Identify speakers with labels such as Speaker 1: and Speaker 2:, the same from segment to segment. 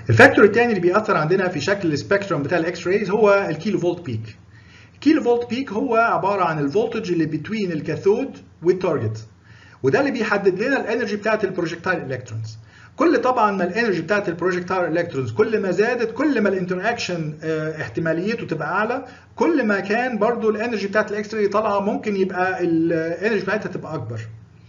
Speaker 1: الفاكتور الثاني اللي بيأثر عندنا في شكل السبيكترم بتاع الاكس رايز هو الكيلو فولت بيك الكيلو فولت بيك هو عباره عن الفولتج اللي بين الكاثود والتارجت وده اللي بيحدد لنا الانرجي بتاعت البروجكتايل الكترونز كل طبعا ما الانرجي بتاعت البروجكتايل الكترونز كل ما زادت كل ما الانتراكشن احتماليته تبقى اعلى كل ما كان برضو الانرجي بتاعت الاكس راي طالعه ممكن يبقى الانرجي بتاعتها تبقى اكبر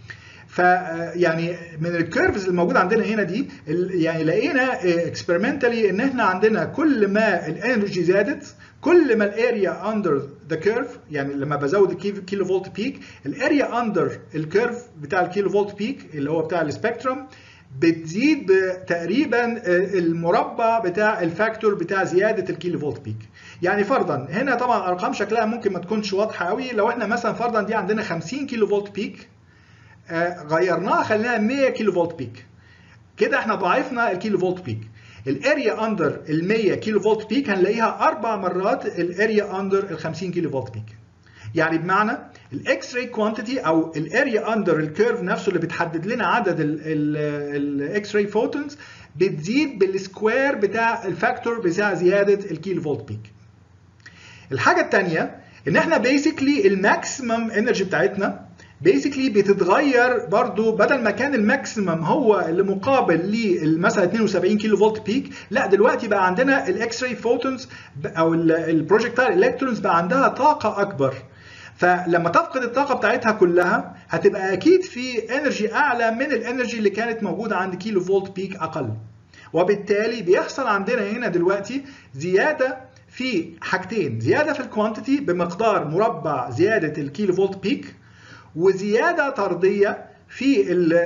Speaker 1: فيعني من الكيرفز الموجوده عندنا هنا دي يعني لقينا اكسبيرمنتالي ان احنا عندنا كل ما الانرجي زادت كل ما الاريا اندر ذا كيرف يعني لما بزود الكيلو فولت بيك الاريا اندر الكيرف بتاع الكيلو فولت بيك اللي هو بتاع السبيكترم بتزيد تقريبا المربع بتاع الفاكتور بتاع زياده الكيلو فولت بيك يعني فرضا هنا طبعا ارقام شكلها ممكن ما تكونش واضحه قوي لو احنا مثلا فرضا دي عندنا 50 كيلو فولت بيك غيرناها خليناها 100 كيلو فولت بيك كده احنا ضاعفنا الكيلو فولت بيك الاريا اندر ال 100 كيلو فولت بيك هنلاقيها اربع مرات الاريا اندر ال 50 كيلو فولت بيك يعني بمعنى الاكس راي كوانتيتي او الاريا اندر الكيرف نفسه اللي بتحدد لنا عدد الاكس راي فوتونز بتزيد بالسكوير بتاع الفاكتور بتاع زياده الكيلو فولت بيك الحاجه الثانيه ان احنا بيسكلي الماكسيمم انرجي بتاعتنا بيسكلي بتتغير برضو بدل ما كان الماكسيمم هو اللي مقابل لمثلا 72 كيلو فولت بيك لا دلوقتي بقى عندنا الاكس راي فوتونز او البروجكتايل الكترونز بقى عندها طاقه اكبر فلما تفقد الطاقه بتاعتها كلها هتبقى اكيد في انرجي اعلى من الانرجي اللي كانت موجوده عند كيلو فولت بيك اقل وبالتالي بيحصل عندنا هنا دلوقتي زياده في حاجتين زياده في الكوانتيتي بمقدار مربع زياده الكيلو فولت بيك وزياده طرديه في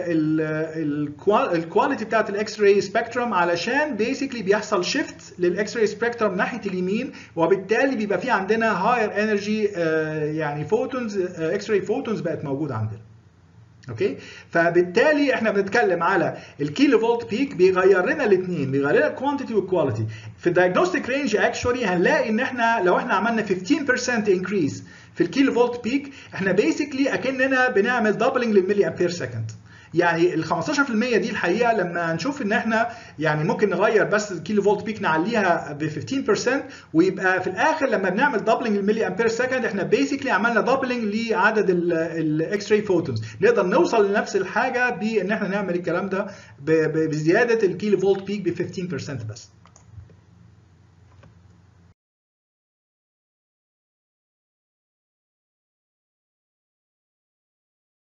Speaker 1: الكواليتي بتاعت الاكس راي سبيكترم علشان بيسكلي بيحصل شيفت للاكس راي سبيكترم ناحيه اليمين وبالتالي بيبقى في عندنا هاير انرجي يعني فوتونز اكس راي فوتونز بقت موجوده عندنا اوكي فبالتالي احنا بنتكلم على الكيلو فولت بيك بيغير لنا الاثنين بيغير لنا الكوانتيتي والكواليتي في الدايجنوستيك رينج اكشولي هنلاقي ان احنا لو احنا عملنا 15% انكريز في الكيلو فولت بيك احنا بيسكلي اكننا بنعمل دبلنج للملي امبير سكند يعني ال 15% دي الحقيقه لما نشوف ان احنا يعني ممكن نغير بس الكيلو فولت بيك نعليها ب 15% ويبقى في الاخر لما بنعمل دبلنج للملي امبير سكند احنا بيسكلي عملنا دبلنج لعدد الاكس راي فوتونز نقدر نوصل لنفس الحاجه بان احنا نعمل الكلام ده بزياده الكيلو فولت بيك ب 15% بس